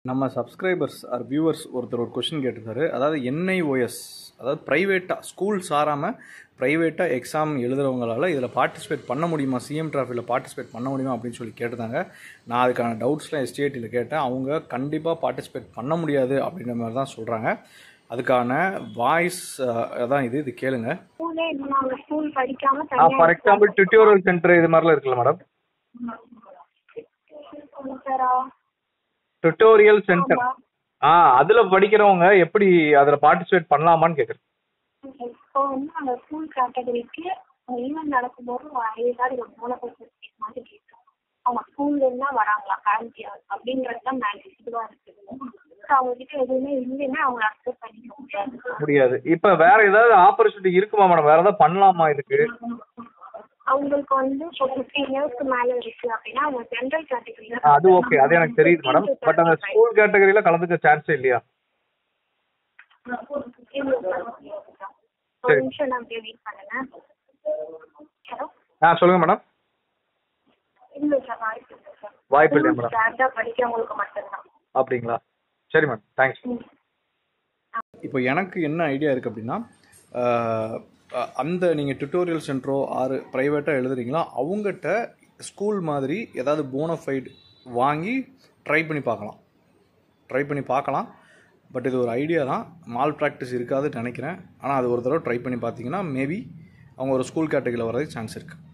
நம்ம subscribers R viewers ஒருத்தர் ஒரு கொஷின் கேட்டிருந்தாரு அதாவது என்ஐஓஎஸ் அதாவது ப்ரைவேட்டாக ஸ்கூல் சாராமல் ப்ரைவேட்டாக எக்ஸாம் எழுதுறவங்களால இதில் பார்ட்டிசிபேட் பண்ண முடியுமா சிஎம் டிராஃபியில் பார்ட்டிசிபேட் பண்ண முடியுமா அப்படின்னு சொல்லி கேட்டிருந்தாங்க நான் அதுக்கான டவுட்ஸ்லாம் எஸ்டிஐடியில் கேட்டேன் அவங்க கண்டிப்பாக பார்ட்டிசிபேட் பண்ண முடியாது அப்படின்ற மாதிரி தான் சொல்கிறாங்க அதுக்கான வாய்ஸ் அதான் இது இது கேளுங்க ஸ்கூலே இன்னும் நாங்க ஸ்கூல் படிக்காம ஆ ஃபார் எக்ஸாம்பிள் டியூட்டோரியல் சென்டர் இது மாதிரிலாம் இருக்குல்ல மேடம் சாரா டியூட்டோரியல் சென்டர் ஆ அதில் படிக்கிறவங்க எப்படி அதில் பார்ட்டிசிபேட் பண்ணலாமான்னு கேட்குறேன் இப்போ வந்து அந்த ஸ்கூல் கேட்டகரிக்கு ஈவெண்ட் நடக்கும்போது ஏதாவது ஒரு மூல பர்சன்டேஜ் மாதிரி கேட்கும் அவங்க ஸ்கூல்ல இருந்தா வராங்களா ஃபேமிலி அப்படின்றது தான் மேக்ஸ் இதுவா இருக்குது ஸோ அவங்க கிட்ட எதுவுமே இல்லைன்னா அவங்க அக்செப்ட் பண்ணிக்க முடியாது முடியாது இப்போ வேற ஏதாவது ஆப்பர்ச்சுனிட்டி இருக்குமா மேடம் வேற ஏதாவது பண்ணலாமா இதுக்கு அவங்களுக்கு வந்து இப்போ ஃபிஃப்டீன் இயர்ஸ்க்கு மேல இருக்கு அப்படின்னா அவங்க ஜென்ரல் கேட்டகரியில ஆ, அது ஓகே அது எனக்கு தெரியுது மேடம் பட் அந்த ஸ்கூல் கேட்டகரியில் கலந்துக்க சான்ஸே இல்லையா ஒரு நிமிஷம் நான் அப்படியே வெயிட் பண்ணுங்க ஹலோ ஆ சொல்லுங்கள் மேடம் இல்லை சார் வாய்ப்பு இல்லை சார் வாய்ப்பு இல்லையா மேடம் டேரக்டாக படிக்கிறவங்களுக்கு மட்டும்தான் அப்படிங்களா சரி மேடம் தேங்க்ஸ் ம். இப்போ எனக்கு என்ன ஐடியா இருக்குது அப்படின்னா ஆஹ், அ- அந்த நீங்கள் டுட்டோரியல் சென்டரோ ஆறு ப்ரைவேட்டாக எழுதுறீங்களோ அவங்ககிட்ட ஸ்கூல் மாதிரி ஏதாவது போனஃபைடு வாங்கி ட்ரை பண்ணி பார்க்கலாம் ட்ரை பண்ணி பார்க்கலாம் பட் இது ஒரு ஐடியா தான் மால் ப்ராக்டிஸ் இருக்காதுன்னு நினைக்கிறேன் ஆனால் அது ஒரு தடவை ட்ரை பண்ணி பார்த்தீங்கன்னா மேபி அவங்க ஒரு ஸ்கூல் கேட்டகரியில் வரதுக்கு சான்ஸ் இருக்குது